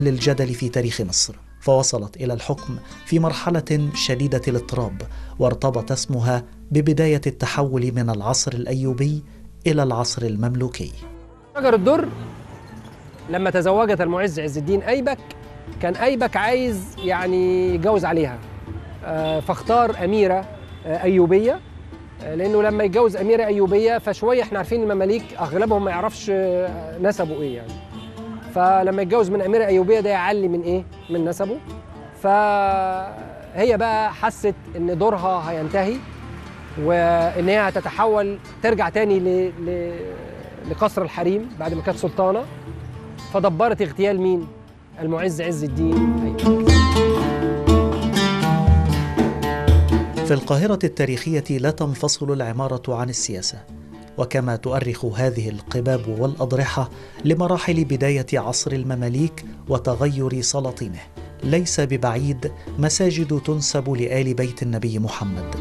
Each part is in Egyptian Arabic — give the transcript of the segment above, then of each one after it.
للجدل في تاريخ مصر فوصلت الى الحكم في مرحله شديده الاضطراب وارتبط اسمها ببدايه التحول من العصر الايوبي الى العصر المملوكي شجر الدر لما تزوجت المعز عز الدين ايبك كان ايبك عايز يعني يتجوز عليها آه، فاختار اميره آه، ايوبيه آه، لانه لما يتجوز اميره ايوبيه فشويه احنا عارفين المماليك اغلبهم ما يعرفش آه، نسبه ايه يعني فلما يتجوز من اميره ايوبيه ده يعلي من ايه من نسبه فهي بقى حست ان دورها هينتهي وان هي هتتحول ترجع تاني ل... ل... لقصر الحريم بعد ما كانت سلطانه فدبرت اغتيال مين المعز عز الدين أيوة. في القاهره التاريخيه لا تنفصل العماره عن السياسه وكما تؤرخ هذه القباب والاضرحه لمراحل بدايه عصر المماليك وتغير سلاطينه ليس ببعيد مساجد تنسب لال بيت النبي محمد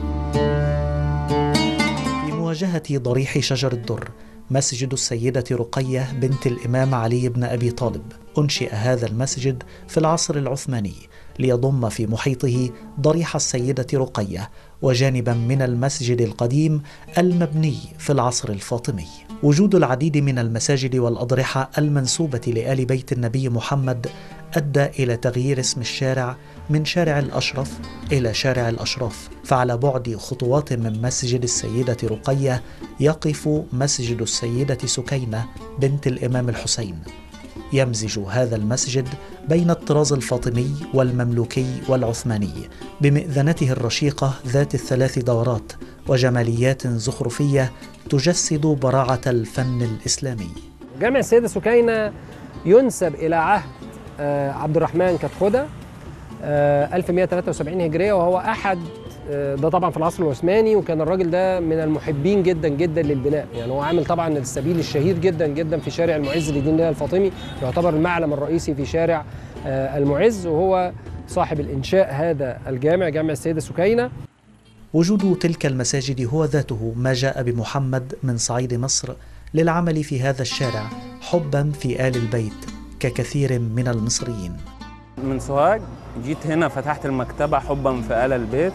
في مواجهه ضريح شجر الدر مسجد السيدة رقية بنت الإمام علي بن أبي طالب أنشئ هذا المسجد في العصر العثماني ليضم في محيطه ضريح السيدة رقية وجانبا من المسجد القديم المبني في العصر الفاطمي وجود العديد من المساجد والأضرحة المنسوبة لآل بيت النبي محمد أدى إلى تغيير اسم الشارع من شارع الأشرف إلى شارع الأشراف فعلى بعد خطوات من مسجد السيدة رقية يقف مسجد السيدة سكينة بنت الإمام الحسين يمزج هذا المسجد بين الطراز الفاطمي والمملوكي والعثماني بمئذنته الرشيقة ذات الثلاث دورات وجماليات زخرفية تجسد براعة الفن الإسلامي جامع السيدة سكينة ينسب إلى عهد آه، عبد الرحمن كتخدة آه، 1173 هجرية وهو أحد آه، ده طبعا في العصر العثماني وكان الراجل ده من المحبين جدا جدا للبناء يعني هو عامل طبعا السبيل الشهير جدا جدا في شارع المعز لدين الله الفاطمي يعتبر المعلم الرئيسي في شارع آه، المعز وهو صاحب الإنشاء هذا الجامع جامع السيدة سكينة وجود تلك المساجد هو ذاته ما جاء بمحمد من صعيد مصر للعمل في هذا الشارع حبا في آل البيت ككثير من المصريين من سوهاج جيت هنا فتحت المكتبة حبا في آل البيت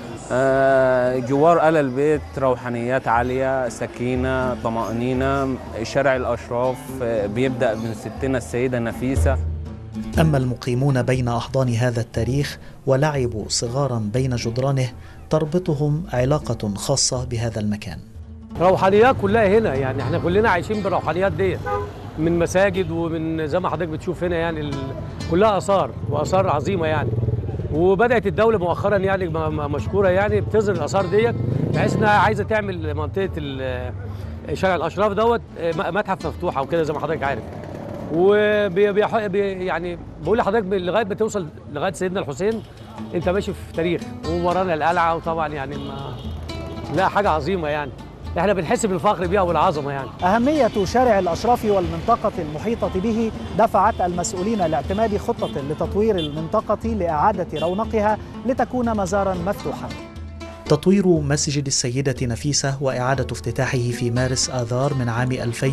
آه، جوار آل البيت روحانيات عالية سكينة طمأنينة شارع الأشراف آه، بيبدأ من ستنا السيدة نفيسة أما المقيمون بين أحضان هذا التاريخ ولعبوا صغارا بين جدرانه تربطهم علاقة خاصة بهذا المكان روحانيات كلها هنا يعني احنا كلنا عايشين بالروحانيات ديت من مساجد ومن زي ما حضرتك بتشوف هنا يعني ال... كلها اثار واثار عظيمه يعني وبدات الدوله مؤخرا يعني م- م- مشكوره يعني بتظهر الاثار ديت بحيث انها عايزه تعمل منطقه ال- شارع الاشراف دوت م- متحف مفتوح او كده زي ما حضرتك عارف وبي بي بي يعني بقول لحضرتك ب- لغايه ما توصل لغايه سيدنا الحسين انت ماشي في تاريخ وورانا القلعه وطبعا يعني ما لا حاجه عظيمه يعني احنا بنحس بالفخر بيها والعظمه يعني أهمية شارع الأشراف والمنطقة المحيطة به دفعت المسؤولين لاعتماد خطة لتطوير المنطقة لإعادة رونقها لتكون مزارا مفتوحا تطوير مسجد السيدة نفيسة وإعادة افتتاحه في مارس آذار من عام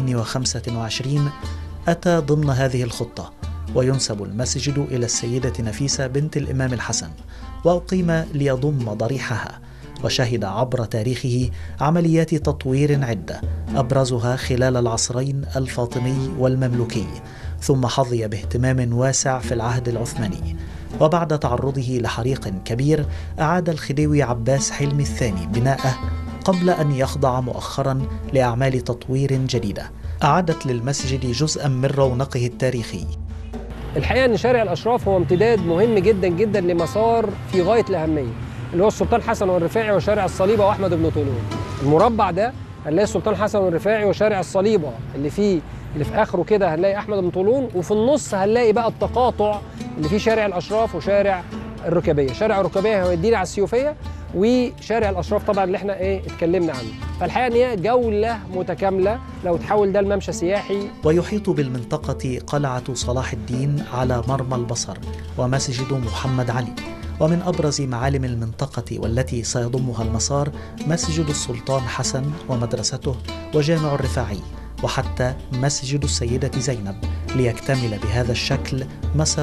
2025 أتى ضمن هذه الخطة وينسب المسجد إلى السيدة نفيسة بنت الإمام الحسن وأقيم ليضم ضريحها وشهد عبر تاريخه عمليات تطوير عدة أبرزها خلال العصرين الفاطمي والمملوكي ثم حظي باهتمام واسع في العهد العثماني وبعد تعرضه لحريق كبير أعاد الخديوي عباس حلمي الثاني بناءه قبل أن يخضع مؤخرا لأعمال تطوير جديدة أعادت للمسجد جزءا من رونقه التاريخي الحقيقه ان شارع الاشراف هو امتداد مهم جدا جدا لمسار في غايه الاهميه اللي هو السلطان حسن والرفاعي وشارع الصليبه واحمد بن طولون المربع ده هنلاقي السلطان حسن والرفاعي وشارع الصليبه اللي فيه اللي في اخره كده هنلاقي احمد بن طولون وفي النص هنلاقي بقى التقاطع اللي فيه شارع الاشراف وشارع الركابيه شارع الركابيه هيودينا على السيوفيه وشارع الاشراف طبعا اللي احنا ايه اتكلمنا عنه فالحقيقه ان هي جوله متكامله لو تحول ده لممشى سياحي ويحيط بالمنطقة قلعة صلاح الدين على مرمى البصر ومسجد محمد علي ومن أبرز معالم المنطقة والتي سيضمها المسار مسجد السلطان حسن ومدرسته وجامع الرفاعي وحتى مسجد السيدة زينب ليكتمل بهذا الشكل مسار